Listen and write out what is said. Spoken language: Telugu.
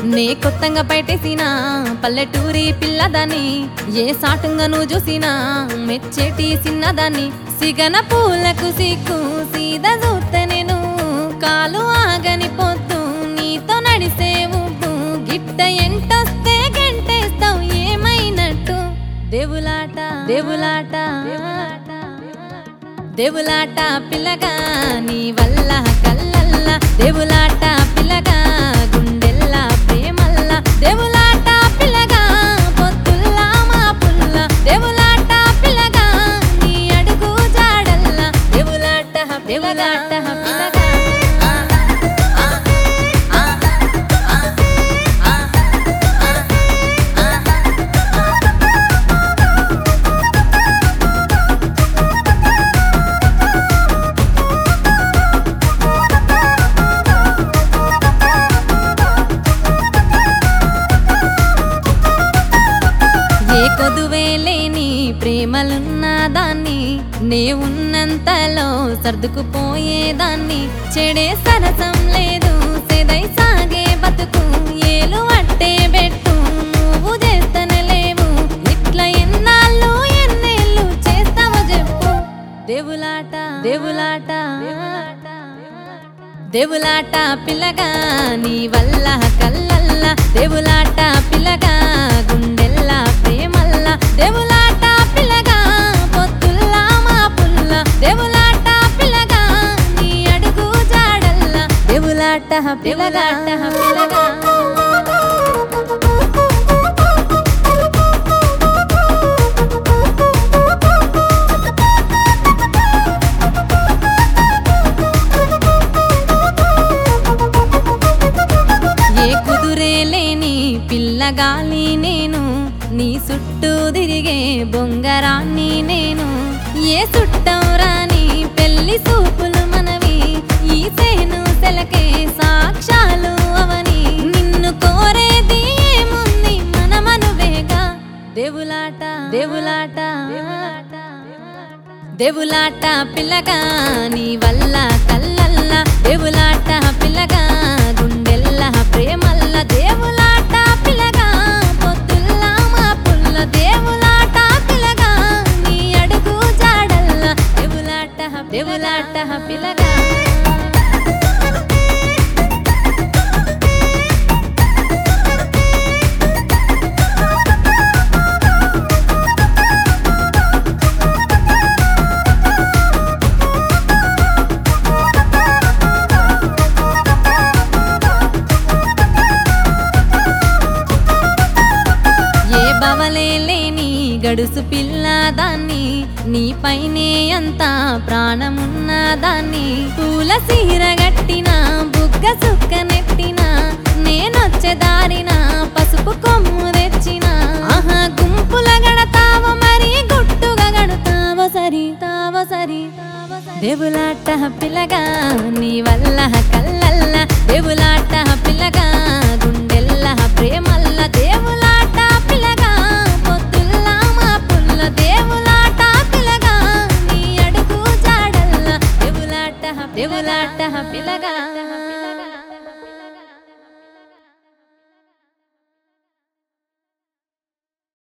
నే కొత్తగా బయటేసిన పల్లెటూరి పిల్లదాన్ని ఏ సాటుంగా నువ్వు చూసినా మెచ్చేటి చిన్నదాన్ని సిగన పూలకు సిగ్గు సీదా చూస్తే నేను కాలు ఆగని పొద్దు నీతో నడిసే ఉబ్బు గిట్ట ఎంటొస్తే గంటేస్తావు ఏమైనట్టు దేవులాట దేవులాట దేవులాట పిల్లగా నీ వల్ల కల్లల్ల దేవులాట పిల్లగా గుండెల్లా ప్రేమల్ల దేవులాట పిల్లగా పొత్తుల్లా మా పుల్ల దేవులాట పిల్లగా నీ అడుగు జాడల్ల దేవులాట దేవులాట పిల్లగా ఏ కొదువే లేని ప్రేమలున్న దాన్ని నే ఉన్నంతలో సర్దుకుపోయేదాన్ని చెడే సరసం లేదు సెదై సాగే బతుకు ఏలు అట్టే పెట్టు నువ్వు చేస్తనే లేవు ఇట్లా ఎన్నాళ్ళు ఎన్నేళ్ళు చేస్తావో చెప్పు దేవులాట దేవులాట దేవులాట పిల్లగా నీ వల్ల కల్లల్ల దేవులాట పిల్లగా గుండెల్లా ప్రేమల్ల దేవులాట పిల్లగా పొత్తుల్లా మా పుల్ల దేవులాట పిల్లగా నీ అడుగు జాడల్ల దేవులాట పిల్లగాట పిల్లగా ఏ కుదురే లేని పిల్లగాలి నేను నీ చుట్టూ తిరిగే బొంగరాన్ని నేను ఏ చుట్టం రాని పెళ్లి సూపులు మనవి ఈ సేను సెలకే సాక్ష్యాలు అవని నిన్ను కోరేది ఏముంది మనమనువేగా దేవులాట దేవులాట దేవులాట పిల్లగా నీ వల్ల కల్లల్ల దేవులాట పిల్లగా గుండెల్ల ప్రేమల్ల దేవులాట పిల్లగా పొద్దుల్లా మా పుల్ల దేవులాట పిల్లగా నీ అడుగు జాడల్ల దేవులాట దేవులాట పిల్లగా ఏ బవలే లేని గడుసు పిల్ల దాన్ని నీపైనే అంత ప్రాణమున్న దాన్ని పూల సీర గట్టిన బుగ్గ సుక్క నెట్టిన నేనొచ్చే దారిన పసుపు కొమ్ము తెచ్చిన ఆహా గుంపుల గడతావ మరి గుట్టుగా గడతావ సరి తావ సరి దేవులాట పిల్లగా నీ వల్ల కల్లల్ల దేవులాట పిల్లగా గుండెల్ల ప్రేమల్ల దేవులా